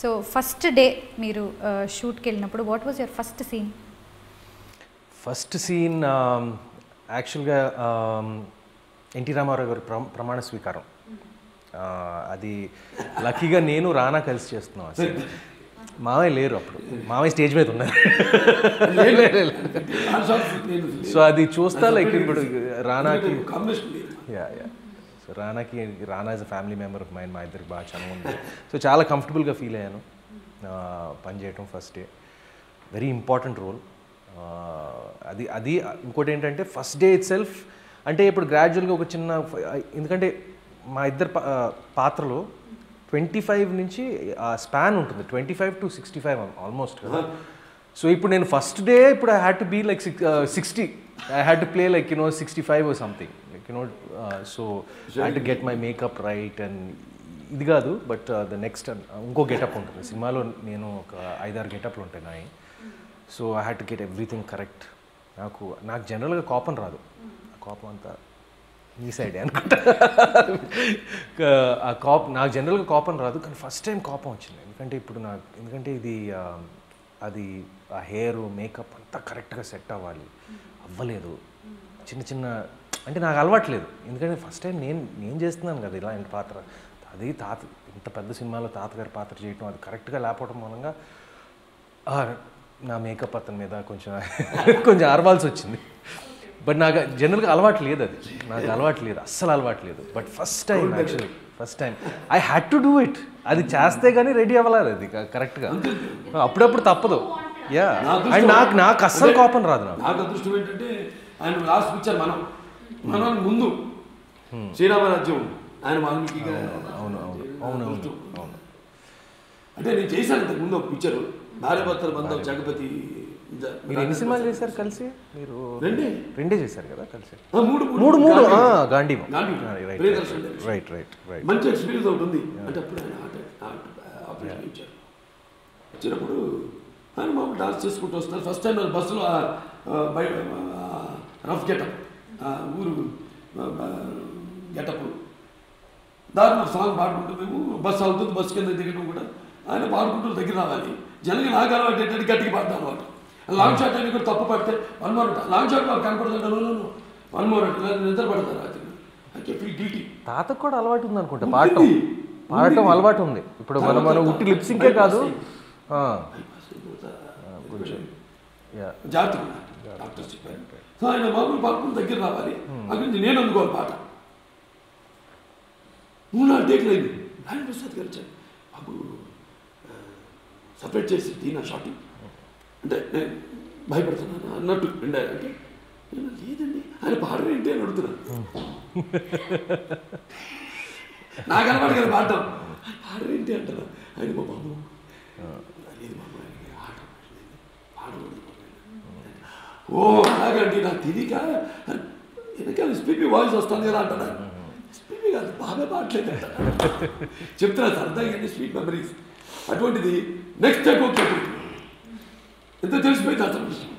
So first day మీరు షూట్కి వెళ్ళినప్పుడు what was your first scene first scene యాక్చువల్గా ఎన్టీ రామారావు గారి ప్ర ప్రమాణ స్వీకారం ఆ, అది లక్కీగా నేను రానా కలిసి చేస్తున్నాం అసలు మావయ్య లేరు అప్పుడు మావయ్య స్టేజ్ మీద ఉన్నారు సో అది చూస్తా లైక్ ఇప్పుడు రానాకి కాంబినేషన్ లేదు యా యా సో రానాకి Rana is a family member of mine మా ఇద్దరికి బాగా చాలా ఉంది సో చాలా కంఫర్టబుల్గా ఫీల్ అయ్యాను ఆ, పని చేయటం first day very important role అది అది ఇంకోటి ఏంటంటే ఫస్ట్ డే ఇట్ సెల్ఫ్ అంటే ఇప్పుడు గ్రాడ్యువల్గా ఒక చిన్న ఎందుకంటే మా ఇద్దరు పా- ఆ, పాత్రలో ట్వంటీ ఫైవ్ నుంచి స్పాన్ ఉంటుంది twenty five to sixty five almost కదా సో ఇప్పుడు నేను ఫస్ట్ డే ఇప్పుడు I had to be like sixty I had to play like you know sixty five something like you know so I to get my makeup right and ఇది కాదు but the next ఇంకో getup ఉంటుంది సినిమాలో నేను ఒక ఐదారు గెటప్లు ఉంటాయి నాయి so I had to get everything correct నాకు నాకు జనరల్గా కోపం రాదు ఆ కోపం అంతా ఈ సైడే అనుకుంటా ఆ కోపం నాకు జనరల్గా కోపం రాదు కానీ ఫస్ట్ టైం కోపం వచ్చింది ఎందుకంటే ఇప్పుడు నాకు ఎందుకంటే ఇది ఆ, అది ఆ హెయిర్ మేకప్ అంతా కరెక్ట్గా సెట్ అవ్వాలి అవ్వలేదు చిన్న చిన్న అంటే నాకు అలవాట్లేదు ఎందుకంటే ఫస్ట్ టైం నేను నేను చేస్తున్నాను కదా ఇలాంటి పాత్ర అది తాత ఇంత పెద్ద సినిమాలో తాతగారి పాత్ర చేయటం అది కరెక్ట్గా లేకపోవడం మూలంగా ఆ, నా మేకప్ అతని మీద కొంచెం కొంచెం అరవాల్సి వచ్చింది బట్ నాకు జనరల్గా అలవాటు లేదు అది నాకు అలవాటు లేదు అస్సలు అలవాటు లేదు but first time actually first time I had to do it అది చేస్తే కానీ రెడీ అవ్వలేదు అది కరెక్ట్గా అప్పుడప్పుడు తప్పదు యా అండ్ నాకు నాకు అస్సలు కోపం రాదు నాకు నాకు అదృష్టం ఏంటంటే ఆయన లాస్ట్ పిక్చర్ మనం మనం ముందు శ్రీరామరాజ్యం ఆయన వాల్మీకిగా అవును అవును అవును అవును అవును అంటే నేను చేశాను ఇంతకు ముందు ఒక పిక్చర్ భార్యభర్తల బంధం జగపతి జ- మీరు ఎన్ని సినిమాలు చేశారు కలిసి మీరు రెండే రెండే చేశారు కదా కలిసి ఆ, మూడు మూడు మూడు గాంధీ. ఆ, గాంధీవం Gandhi. Right Priyadarshan direction. Right right right మంచి ఎక్స్పీరియన్స్ ఒకటి ఉంది అంటే అప్పుడు ఆయన హార్ట్ హార్ట్ ఆపరేషన్ ఇచ్చారు వచ్చినప్పుడు ఆయన మామూలు డాన్స్ చేసుకుంటూ వస్తారు ఫస్ట్ టైం బస్సులో ఆ, ఆ, బయ రఫ్ గెటప్ ఊరు గెటప్ దారిలో సాంగ్ పాడుకుంటూ మేము బస్సు అవుతుంది బస్సు కింద దిగడం కూడా ఆయన పాడుకుంటూ దగ్గర రావాలి జనకి నాకు అలవాటు ఏంటంటే గట్టిగా పాడతాను అనమాట లాంగ్ షాట్ అని కూడా తప్పు పడితే వన్ మోర్ లాంగ్ షాట్ మాకు కనపడుతుంటాను వన్ మోర్ నిద్ర పడతారు రాత్రి అయితే ఫీల్ గిల్టీ తాతకు కూడా అలవాటు ఉంది అనుకుంటా ఉంది. పాడటం ఉంది. పాడటం అలవాటు ఉంది ఇప్పుడు మనం మనం ఉట్టి లిప్సింకే కాదు ఆ, కొంచెం యా జాగ్రత్త డాక్టర్ చెప్పారు సో ఆయన మామూలు పాడుకుని దగ్గర రావాలి అక్కడి నుంచి నేను అందుకోవాలి పాట మూడు నాలుగు టేకులు అయింది ఆయన ప్రసాద్ గారు వచ్చారు బాబు సపరేట్ చేసి తీనా షాటింగ్ అంటే నేను భయపడుతున్నాను అన్నట్టు అంటే అంటే నేను లేదండి ఆయన పాడడం ఏంటి అని అడుగుతున్నాను నాకు అలవాటు కదా పాడటం ఆయన పాడడం ఏంటి అంటారు ఆయన మా బాబు లేదు బాబు ఆయనకి ఆట పాడకూడదు బాబు ఆయన. ఓ అలాగండి నాకు తెలియక వెనకాల స్పీపీ వాయిస్ వస్తుంది కదా అంటాడు స్పీపీ కాదు బాగా పాడలేదు అంటాడు చెప్తున్నా సరదాగా స్వీట్ మెమరీస్ అటువంటిది నెక్స్ట్ టైం ఒక ఎంత తెలిసిపోయింది అతను